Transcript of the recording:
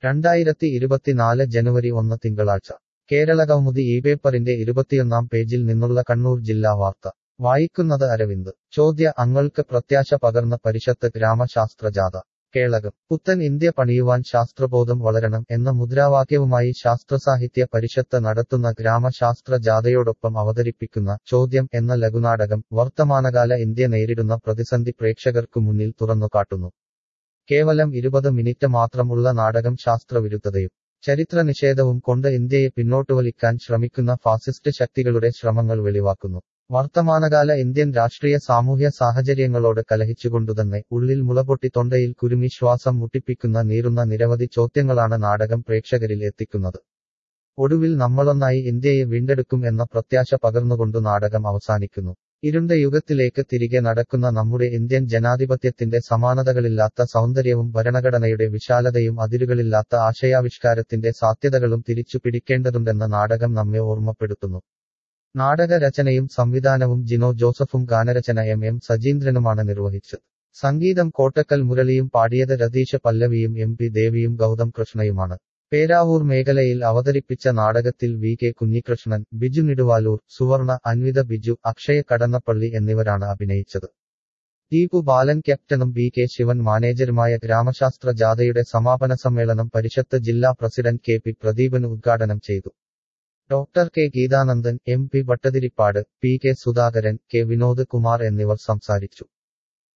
രണ്ടായിരത്തി ഇരുപത്തിനാല് ജനുവരി ഒന്ന് തിങ്കളാഴ്ച കേരളകൗമുദി ഈ പേപ്പറിന്റെ ഇരുപത്തിയൊന്നാം പേജിൽ നിന്നുള്ള കണ്ണൂർ ജില്ലാ വാർത്ത വായിക്കുന്നത് അരവിന്ദ് ചോദ്യ അങ്ങൾക്ക് പ്രത്യാശ പകർന്ന പരിഷത്ത് ഗ്രാമശാസ്ത്ര ജാഥ കേളകം പുത്തൻ ഇന്ത്യ പണിയുവാൻ ശാസ്ത്രബോധം വളരണം എന്ന മുദ്രാവാക്യവുമായി ശാസ്ത്രസാഹിത്യ പരിഷത്ത് നടത്തുന്ന ഗ്രാമശാസ്ത്ര ജാഥയോടൊപ്പം അവതരിപ്പിക്കുന്ന ചോദ്യം എന്ന ലഘുനാടകം വർത്തമാനകാല ഇന്ത്യ നേരിടുന്ന പ്രതിസന്ധി പ്രേക്ഷകർക്കു മുന്നിൽ തുറന്നുകാട്ടുന്നു കേവലം ഇരുപത് മിനിറ്റ് മാത്രമുള്ള നാടകം ശാസ്ത്രവിരുദ്ധതയും ചരിത്ര നിഷേധവും കൊണ്ട് ഇന്ത്യയെ പിന്നോട്ടുവലിക്കാൻ ശ്രമിക്കുന്ന ഫാസിസ്റ്റ് ശക്തികളുടെ ശ്രമങ്ങൾ വെളിവാക്കുന്നു വർത്തമാനകാല ഇന്ത്യൻ രാഷ്ട്രീയ സാമൂഹ്യ സാഹചര്യങ്ങളോട് കലഹിച്ചുകൊണ്ടുതന്നെ ഉള്ളിൽ മുളപൊട്ടി തൊണ്ടയിൽ കുരുങ്ങി ശ്വാസം മുട്ടിപ്പിക്കുന്ന നീറുന്ന നിരവധി ചോദ്യങ്ങളാണ് നാടകം പ്രേക്ഷകരിൽ എത്തിക്കുന്നത് ഒടുവിൽ നമ്മളൊന്നായി ഇന്ത്യയെ വീണ്ടെടുക്കും എന്ന പ്രത്യാശ പകർന്നുകൊണ്ടു നാടകം അവസാനിക്കുന്നു ഇരുണ്ട യുഗത്തിലേക്ക് തിരികെ നടക്കുന്ന നമ്മുടെ ഇന്ത്യൻ ജനാധിപത്യത്തിന്റെ സമാനതകളില്ലാത്ത സൗന്ദര്യവും ഭരണഘടനയുടെ വിശാലതയും അതിരുകളില്ലാത്ത ആശയാവിഷ്കാരത്തിന്റെ സാധ്യതകളും തിരിച്ചു പിടിക്കേണ്ടതുണ്ടെന്ന നാടകം നമ്മെ ഓർമ്മപ്പെടുത്തുന്നു നാടക രചനയും സംവിധാനവും ജിനോ ജോസഫും ഗാനരചന എം എം സജീന്ദ്രനുമാണ് നിർവഹിച്ചത് സംഗീതം കോട്ടക്കൽ മുരളിയും പാടിയത് രതീശ പല്ലവിയും എം പി ദേവിയും ഗൗതം കൃഷ്ണയുമാണ് പേരാവൂർ മേഖലയിൽ അവതരിപ്പിച്ച നാടകത്തിൽ വി കെ കുഞ്ഞികൃഷ്ണൻ ബിജു നിടുവാലൂർ സുവർണ അൻവിത ബിജു അക്ഷയ കടന്നപ്പള്ളി എന്നിവരാണ് അഭിനയിച്ചത് ദീപു ബാലൻ ക്യാപ്റ്റനും ബി കെ ശിവൻ മാനേജരുമായ ഗ്രാമശാസ്ത്ര ജാഥയുടെ സമാപന സമ്മേളനം പരിഷത്ത് ജില്ലാ പ്രസിഡന്റ് കെ പി പ്രദീപൻ ഉദ്ഘാടനം ചെയ്തു doctor K Geethanandan M P Bhattathiripad P K Sudhakaran K Vinod Kumar എന്നിവർ സംസാരിച്ചു